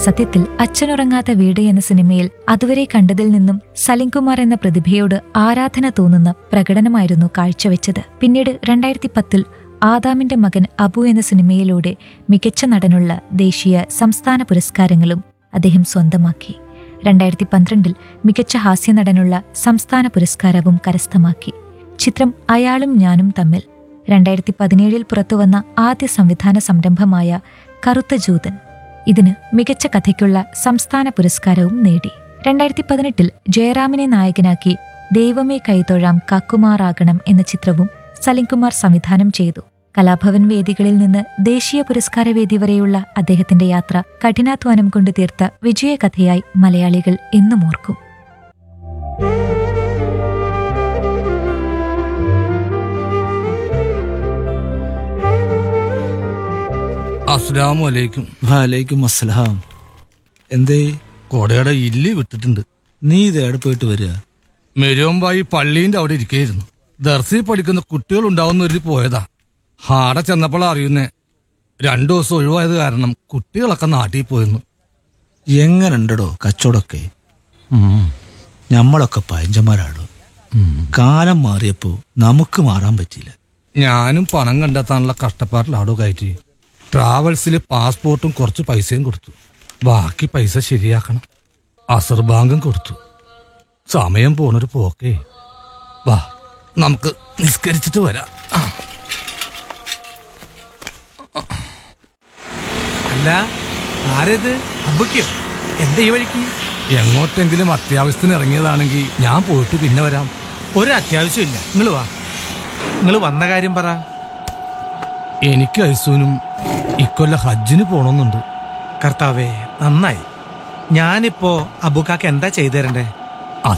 സത്യത്തിൽ അച്ഛനുറങ്ങാത്ത വീട് എന്ന സിനിമയിൽ അതുവരെ കണ്ടതിൽ നിന്നും സലിംകുമാർ എന്ന പ്രതിഭയോട് ആരാധന തോന്നുന്ന പ്രകടനമായിരുന്നു കാഴ്ചവെച്ചത് പിന്നീട് രണ്ടായിരത്തി പത്തിൽ ആദാമിന്റെ മകൻ അബു എന്ന സിനിമയിലൂടെ മികച്ച നടനുള്ള ദേശീയ സംസ്ഥാന പുരസ്കാരങ്ങളും അദ്ദേഹം സ്വന്തമാക്കി രണ്ടായിരത്തി പന്ത്രണ്ടിൽ മികച്ച ഹാസ്യനടനുള്ള സംസ്ഥാന പുരസ്കാരവും കരസ്ഥമാക്കി ചിത്രം അയാളും ഞാനും തമ്മിൽ രണ്ടായിരത്തി പതിനേഴിൽ പുറത്തുവന്ന ആദ്യ സംവിധാന സംരംഭമായ കറുത്ത ജൂതൻ ഇതിന് മികച്ച കഥയ്ക്കുള്ള സംസ്ഥാന പുരസ്കാരവും നേടി രണ്ടായിരത്തി പതിനെട്ടിൽ ജയറാമിനെ നായകനാക്കി ദൈവമേ കൈതൊഴാം കാക്കുമാറാകണം എന്ന ചിത്രവും സലിംകുമാർ സംവിധാനം ചെയ്തു കലാഭവൻ വേദികളിൽ നിന്ന് ദേശീയ പുരസ്കാര വേദി വരെയുള്ള അദ്ദേഹത്തിന്റെ യാത്ര കഠിനാധ്വാനം കൊണ്ട് തീർത്ത വിജയകഥയായി മലയാളികൾ എന്നും ഓർക്കും അസ്സലാമു അലൈക്കും വാലേക്കും അസ്സലാം എന്തേ കോടയുടെ ഇല്ലി വിട്ടിട്ടുണ്ട് നീ ഇതേടെ പോയിട്ട് വരിക മെരുവമ്പായി പള്ളീന്റെ അവിടെ ഇരിക്കുകയായിരുന്നു ദർസിൽ പഠിക്കുന്ന കുട്ടികൾ ഉണ്ടാവുന്ന ഒരു പോയതാ ആടെ ചെന്നപ്പോൾ അറിയുന്നേ രണ്ടു ദിവസം ഒഴിവായത് കാരണം കുട്ടികളൊക്കെ നാട്ടിൽ പോയിരുന്നു എങ്ങനുണ്ടടോ കച്ചവടമൊക്കെ ഞമ്മളൊക്കെ പയഞ്ചന്മാരാടോ കാലം മാറിയപ്പോ നമുക്ക് മാറാൻ പറ്റിയില്ല ഞാനും പണം കണ്ടെത്താനുള്ള കഷ്ടപ്പാടിലാടോ കയറ്റി ട്രാവൽസിൽ പാസ്പോർട്ടും കുറച്ച് പൈസയും കൊടുത്തു ബാക്കി പൈസ ശരിയാക്കണം അസർ ബാങ്കും കൊടുത്തു സമയം പോണൊരു പോക്കേ വാ നമുക്ക് നിസ്കരിച്ചിട്ട് വരാം അല്ല ആരത് അമ്പയ്ക്കോ എന്താ ഈ വഴിക്ക് എങ്ങോട്ടെങ്കിലും അത്യാവശ്യത്തിന് ഇറങ്ങിയതാണെങ്കിൽ ഞാൻ പോയിട്ട് പിന്നെ വരാം ഒരു അത്യാവശ്യമില്ല നിങ്ങൾ വാ നിങ്ങൾ വന്ന കാര്യം പറ എനിക്ക് ഐസൂനും ഇക്കൊല്ല ഹജ്ജിന് പോണമെന്നുണ്ട് കർത്താവേ നന്നായി ഞാനിപ്പോ അബുക്കാക്ക് എന്താ ചെയ്തു തരണ്ടേ